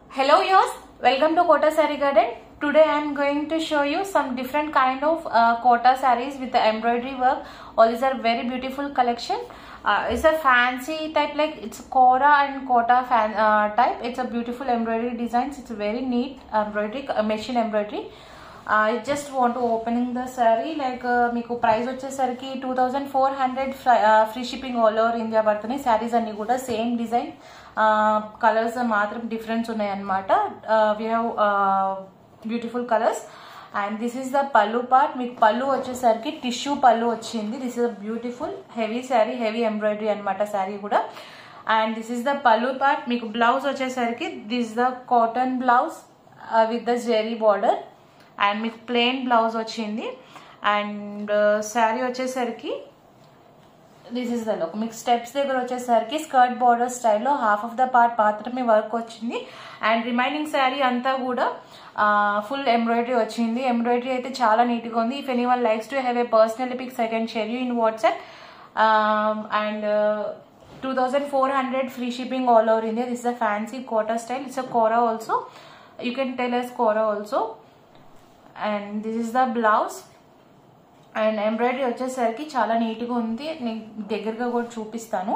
Hello yours, welcome to Kota Sari Garden. Today I am going to show you some different kind of uh, Kota saris with the embroidery work. All these are very beautiful collection. Uh, it's a fancy type like it's Kora and Kota fan uh, type. It's a beautiful embroidery designs. It's a very neat embroidery, uh, machine embroidery. I just want opening the sari like మీకు price వచ్చేసరికి two thousand four hundred free shipping all over India పడుతున్నాయి శారీస్ అన్ని కూడా same design colours మాత్రం difference ఉన్నాయి అనమాట we have beautiful colours and this is the pallu part మీకు పళ్ళు వచ్చేసరికి టిష్యూ పళ్ళు వచ్చింది this is a beautiful heavy sari heavy embroidery అనమాట శారీ కూడా and this is the pallu part మీకు బ్లౌజ్ వచ్చేసరికి this the cotton blouse with the zari border and మీకు plain blouse వచ్చింది and sari వచ్చేసరికి దిస్ ఇస్ ద లుక్ మీకు స్టెప్స్ దగ్గర వచ్చేసరికి స్కర్ట్ బార్డర్ స్టైల్లో హాఫ్ ఆఫ్ ద పార్ట్ మాత్రమే వర్క్ వచ్చింది అండ్ రిమైనింగ్ శారీ అంతా కూడా ఫుల్ ఎంబ్రాయిడరీ వచ్చింది ఎంబ్రాయిడరీ అయితే చాలా నీట్గా ఉంది if any one likes to have a personal pics I can share you in WhatsApp and two thousand four hundred free shipping all over India this is a fancy kota style it's a kora also you can tell as kora also and this is the blouse and embroidery వచ్చేసరికి చాలా నీట్గా ఉంది నేను దగ్గరగా కూడా చూపిస్తాను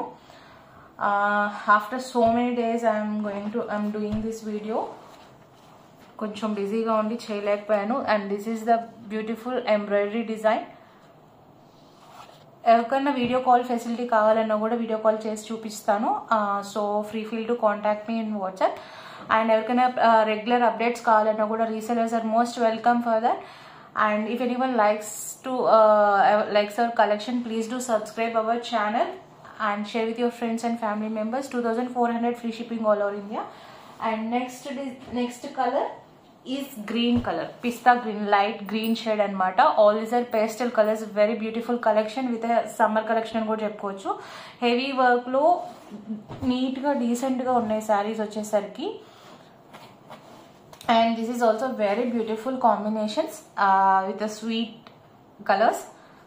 after so many days I'm going to I'm doing this video కొంచెం బిజీగా ఉండి చేయలేకపోయాను and this is the beautiful embroidery design ఎవరికైనా వీడియో కాల్ ఫెసిలిటీ కావాలన్నా కూడా వీడియో కాల్ చేసి చూపిస్తాను so free feel to contact me in WhatsApp and ఎవరికైనా రెగ్యులర్ అప్డేట్స్ కావాలన్నా కూడా resellers are most welcome for that and if any one likes to likes our collection please do subscribe our channel and share with your friends and family members two thousand four hundred free shipping all over India and next next colour is green colour pista green light green shade అనమాట all is are pastel colours very beautiful collection with summer collection అని కూడా చెప్పుకోవచ్చు heavy వర్క్లో నీట్గా డీసెంట్గా ఉన్నాయి శారీస్ వచ్చేసరికి and this is also very beautiful combinations uh, with the sweet colors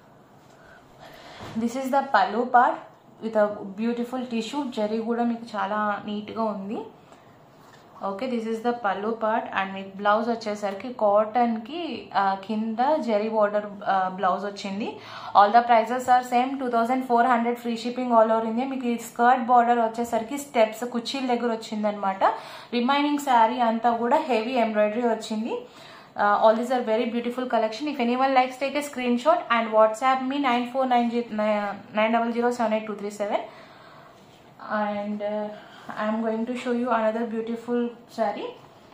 this is the pallu part with a beautiful tissue zari కూడా మీకు చాలా నీట్గా ఉంది okay this is the pallu part and మీకు బ్లౌజ్ వచ్చేసరికి కాటన్కి కింద జెరీ బార్డర్ బ్లౌజ్ వచ్చింది all the prices are same two thousand four hundred free shipping all over India మీకు ఈ స్కర్ట్ బార్డర్ వచ్చేసరికి స్టెప్స్ కుర్చీల దగ్గర వచ్చిందనమాట రిమైనింగ్ శారీ అంతా కూడా హెవీ ఎంబ్రాయిడరీ వచ్చింది all these are very beautiful collection if any one likes take a screenshot and WhatsApp me nine four nine G nine double zero seven eight two three seven and I'm going to show you another beautiful saree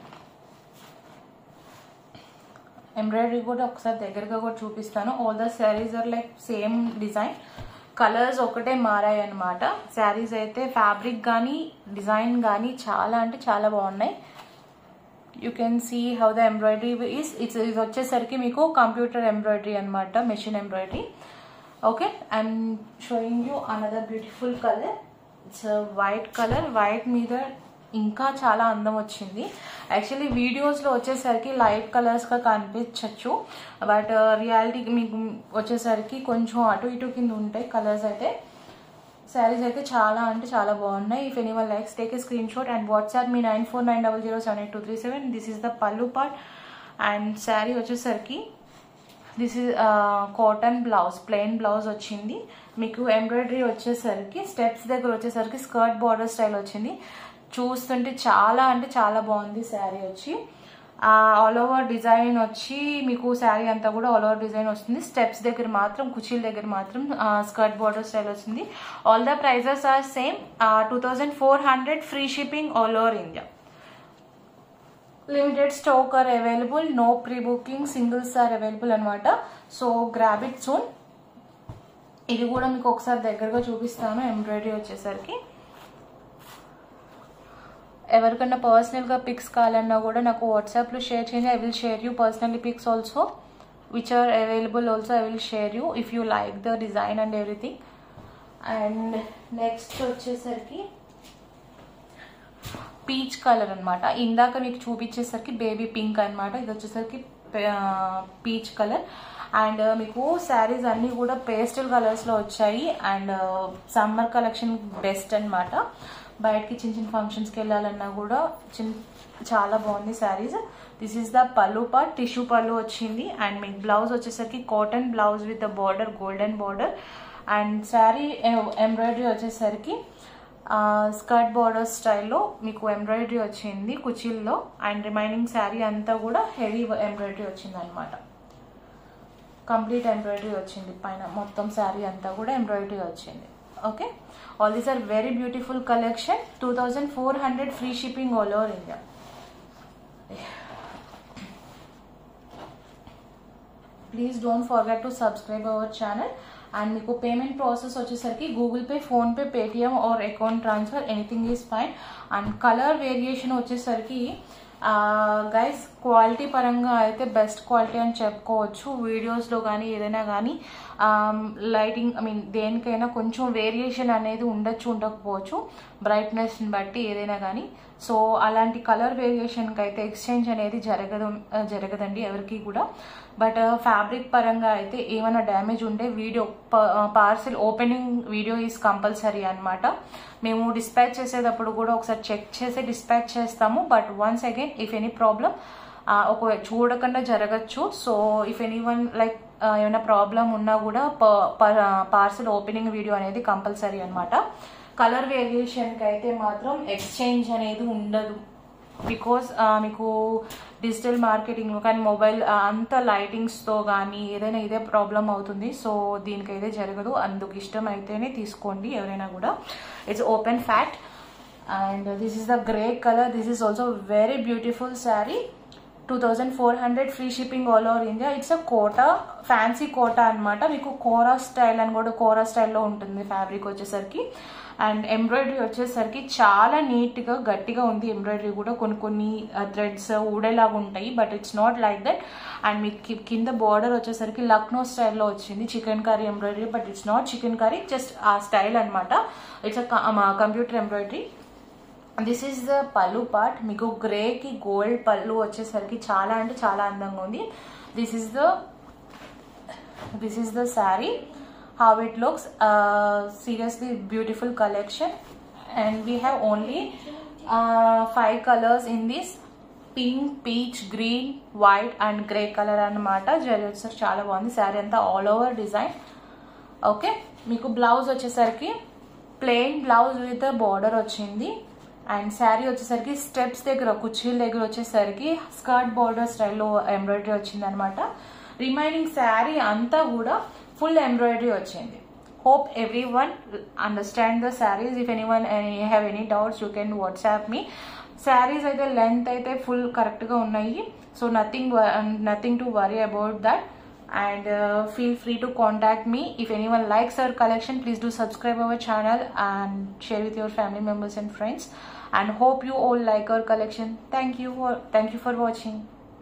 embroidery కూడా ఒకసారి దగ్గరగా కూడా చూపిస్తాను all the saris are like same design colours ఒకటే మారాయి అనమాట శారీస్ అయితే fabric కానీ డిజైన్ కానీ చాలా అంటే చాలా బాగున్నాయి you can see how the embroidery is it's ఇది వచ్చేసరికి మీకు కంప్యూటర్ ఎంబ్రాయిడరీ అనమాట machine embroidery okay I'm showing you another beautiful colour it's white colour white మీద ఇంకా చాలా అందం వచ్చింది యాక్చువల్లీ వీడియోస్లో వచ్చేసరికి లైట్ కలర్స్గా కనిపించవచ్చు బట్ రియాలిటీకి మీకు వచ్చేసరికి కొంచెం అటు ఇటు కింద ఉంటాయి కలర్స్ అయితే శారీస్ అయితే చాలా అంటే చాలా బాగున్నాయి if any one likes take a screenshot and WhatsApp me nine four nine double zero seven eight two three seven this is the pallu part and sari వచ్చేసరికి this is cotton blouse plain blouse వచ్చింది మీకు embroidery వచ్చేసరికి steps దగ్గర వచ్చేసరికి skirt border style వచ్చింది చూస్తుంటే చాలా అంటే చాలా బాగుంది శారీ వచ్చి ఆల్ ఓవర్ డిజైన్ వచ్చి మీకు శారీ అంతా కూడా ఆల్ ఓవర్ డిజైన్ వస్తుంది స్టెప్స్ దగ్గర మాత్రం కుచీల దగ్గర మాత్రం స్కర్ట్ బార్డర్ స్టైల్ వస్తుంది all the prices are same two thousand four hundred free shipping all over India limited stock are available no pre booking singles are available అనమాట so grab it soon ఇది కూడా మీకు ఒకసారి దగ్గరగా చూపిస్తాను embroidery వచ్చేసరికి ఎవరికన్నా పర్సనల్గా పిక్స్ కావాలన్నా కూడా నాకు వాట్సాప్లో షేర్ చేయండి I will share you personally pics also which are available also I will share you if you like the design and everything and next వచ్చేసరికి పీచ్ కలర్ అనమాట ఇందాక మీకు చూపించేసరికి బేబీ పింక్ అనమాట ఇది వచ్చేసరికి పీచ్ కలర్ అండ్ మీకు శారీస్ అన్నీ కూడా పేస్టల్ కలర్స్లో వచ్చాయి అండ్ సమ్మర్ కలెక్షన్ బెస్ట్ అనమాట బయటకి చిన్న చిన్న ఫంక్షన్స్కి వెళ్ళాలన్నా కూడా చిన్న చాలా బాగుంది saris this is the pallu part tissue pallu వచ్చింది అండ్ మీకు బ్లౌజ్ వచ్చేసరికి cotton blouse with the border golden border and sari embroidery వచ్చేసరికి స్కర్ట్ బార్డర్ స్టైల్లో మీకు ఎంబ్రాయిడరీ వచ్చింది కుచీల్లో అండ్ రిమైనింగ్ శారీ అంతా కూడా హెవీ ఎంబ్రాయిడరీ వచ్చింది అనమాట కంప్లీట్ ఎంబ్రాయిడరీ వచ్చింది పైన మొత్తం శారీ అంతా కూడా ఎంబ్రాయిడరీ వచ్చింది okay all these are very beautiful collection two thousand four hundred free shipping all over India please don't forget to subscribe our channel and మీకు పేమెంట్ ప్రాసెస్ వచ్చేసరికి Google Pay PhonePe Paytm or account transfer anything is fine and colour variation వచ్చేసరికి guys quality పరంగా అయితే best quality అని చెప్పుకోవచ్చు వీడియోస్లో కానీ ఏదైనా కానీ లైటింగ్ ఐ మీన్ దేనికైనా కొంచెం వేరియేషన్ అనేది ఉండొచ్చు ఉండకపోవచ్చు బ్రైట్నెస్ని బట్టి ఏదైనా కానీ సో అలాంటి కలర్ వేరియేషన్కి అయితే ఎక్స్చేంజ్ అనేది జరగదు జరగదండి ఎవరికి కూడా బట్ ఫ్యాబ్రిక్ పరంగా అయితే ఏమైనా డ్యామేజ్ ఉంటే video parcel opening video is compulsory అనమాట మేము డిస్పాచ్ చేసేటప్పుడు కూడా ఒకసారి చెక్ చేసి డిస్పాచ్ చేస్తాము but once again if any problem ఒక చూడకుండా జరగచ్చు so if any one like ఏమైనా ప్రాబ్లం ఉన్నా కూడా పార్సల్ ఓపెనింగ్ వీడియో అనేది కంపల్సరీ అనమాట కలర్ వేరియేషన్కి అయితే మాత్రం ఎక్స్చేంజ్ అనేది ఉండదు బికాస్ మీకు డిజిటల్ మార్కెటింగ్ కానీ మొబైల్ అంత లైటింగ్స్తో కానీ ఏదైనా ఇదే ప్రాబ్లం అవుతుంది సో దీనికైతే జరగదు అందుకు ఇష్టం అయితేనే తీసుకోండి ఎవరైనా కూడా it's open fact and this is the grey colour this is also very beautiful sari two thousand four hundred free shipping all over India it's a Kota fancy Kota అనమాట మీకు కోరా స్టైల్ అని కూడా కోరా స్టైల్లో ఉంటుంది ఫ్యాబ్రిక్ వచ్చేసరికి అండ్ ఎంబ్రాయిడరీ వచ్చేసరికి చాలా నీట్గా గట్టిగా ఉంది ఎంబ్రాయిడరీ కూడా కొన్ని కొన్ని థ్రెడ్స్ ఊడేలాగా ఉంటాయి but it's not like that and మీకు కింద బార్డర్ వచ్చేసరికి లక్నో స్టైల్లో వచ్చింది chikankari embroidery but it's not chikankari just a style అనమాట it's computer embroidery this is the pallu part మీకు గ్రేకి గోల్డ్ పళ్ళు వచ్చేసరికి చాలా అంటే చాలా అందంగా ఉంది this is the this is the sari how it looks uh, seriously beautiful collection and we have only uh, five colors in this pink peach green white and grey colour అనమాట జరీ వచ్చేసరికి చాలా బాగుంది శారీ అంతా ఆల్ ఓవర్ డిజైన్ ఓకే మీకు blouse వచ్చేసరికి plain blouse with border వచ్చింది and sari వచ్చేసరికి steps దగ్గర కుర్చీల దగ్గర వచ్చేసరికి స్కర్ట్ బార్డర్ స్టైల్లో ఎంబ్రాయిడరీ వచ్చింది అనమాట రిమైనింగ్ శారీ అంతా కూడా ఫుల్ ఎంబ్రాయిడరీ వచ్చింది hope every one understand the saris if any one have any doubts you can WhatsApp me saris అయితే లెంత్ అయితే ఫుల్ కరెక్ట్గా ఉన్నాయి so nothing nothing to worry about that and uh, feel free to contact me if anyone likes our collection please do subscribe our channel and share with your family members and friends and hope you all like our collection thank you for thank you for watching